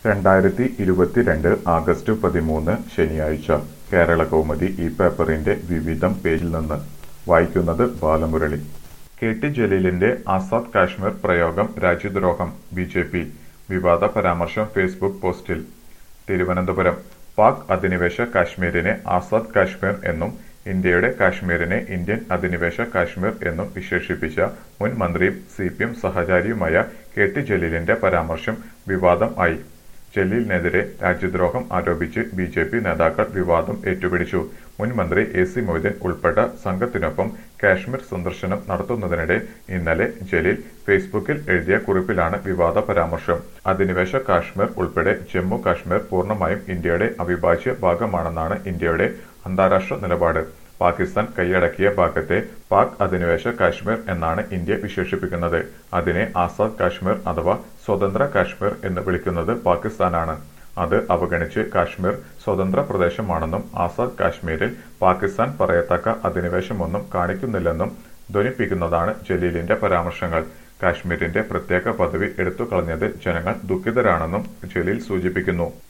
രണ്ടായിരത്തി ഇരുപത്തിരണ്ട് ആഗസ്റ്റ് പതിമൂന്ന് ശനിയാഴ്ച കേരളകൗമുദി ഈ പേപ്പറിന്റെ വിവിധം പേജിൽ നിന്ന് വായിക്കുന്നത് ബാലമുരളി കെ ടി ജലീലിന്റെ ആസാദ് കാശ്മീർ പ്രയോഗം രാജ്യദ്രോഹം ബി ജെ പി വിവാദ പരാമർശം ഫേസ്ബുക്ക് പോസ്റ്റിൽ തിരുവനന്തപുരം പാക് അധിനിവേശ കാശ്മീരിനെ ആസാദ് കാശ്മീർ എന്നും ഇന്ത്യയുടെ കാശ്മീരിനെ ഇന്ത്യൻ അധിനിവേശ കാശ്മീർ എന്നും വിശേഷിപ്പിച്ച മുൻ മന്ത്രിയും സി പി എം സഹചാരിയുമായ കെ ടി ജലീലിന്റെ പരാമർശം വിവാദം ആയി ജലീലിനെതിരെ രാജ്യദ്രോഹം ആരോപിച്ച് ബി ജെ പി നേതാക്കൾ വിവാദം ഏറ്റുപിടിച്ചു മുൻ മന്ത്രി എ സി മൊയ്തീൻ ഉൾപ്പെട്ട സംഘത്തിനൊപ്പം കാശ്മീർ സന്ദർശനം നടത്തുന്നതിനിടെ ഇന്നലെ ജലീൽ ഫേസ്ബുക്കിൽ എഴുതിയ കുറിപ്പിലാണ് വിവാദ പരാമർശം അധിനിവേശ കാശ്മീർ ഉൾപ്പെടെ ജമ്മു കാശ്മീർ പൂർണ്ണമായും ഇന്ത്യയുടെ അവിഭാജ്യ ഭാഗമാണെന്നാണ് ഇന്ത്യയുടെ അന്താരാഷ്ട്ര നിലപാട് പാകിസ്ഥാൻ കൈയടക്കിയ ഭാഗത്തെ പാക് അധിനിവേശ കാശ്മീർ എന്നാണ് ഇന്ത്യ വിശേഷിപ്പിക്കുന്നത് അതിനെ ആസാദ് കാശ്മീർ അഥവാ സ്വതന്ത്ര കാശ്മീർ എന്ന് വിളിക്കുന്നത് പാകിസ്ഥാനാണ് അത് അവഗണിച്ച് കാശ്മീർ സ്വതന്ത്ര പ്രദേശമാണെന്നും ആസാദ് കാശ്മീരിൽ പാകിസ്ഥാൻ പറയത്തക്ക അധിനിവേശമൊന്നും കാണിക്കുന്നില്ലെന്നും ധ്വനിപ്പിക്കുന്നതാണ് ജലീലിന്റെ പരാമർശങ്ങൾ കാശ്മീരിന്റെ പ്രത്യേക പദവി എടുത്തുകളഞ്ഞതിൽ ജനങ്ങൾ ദുഃഖിതരാണെന്നും ജലീൽ സൂചിപ്പിക്കുന്നു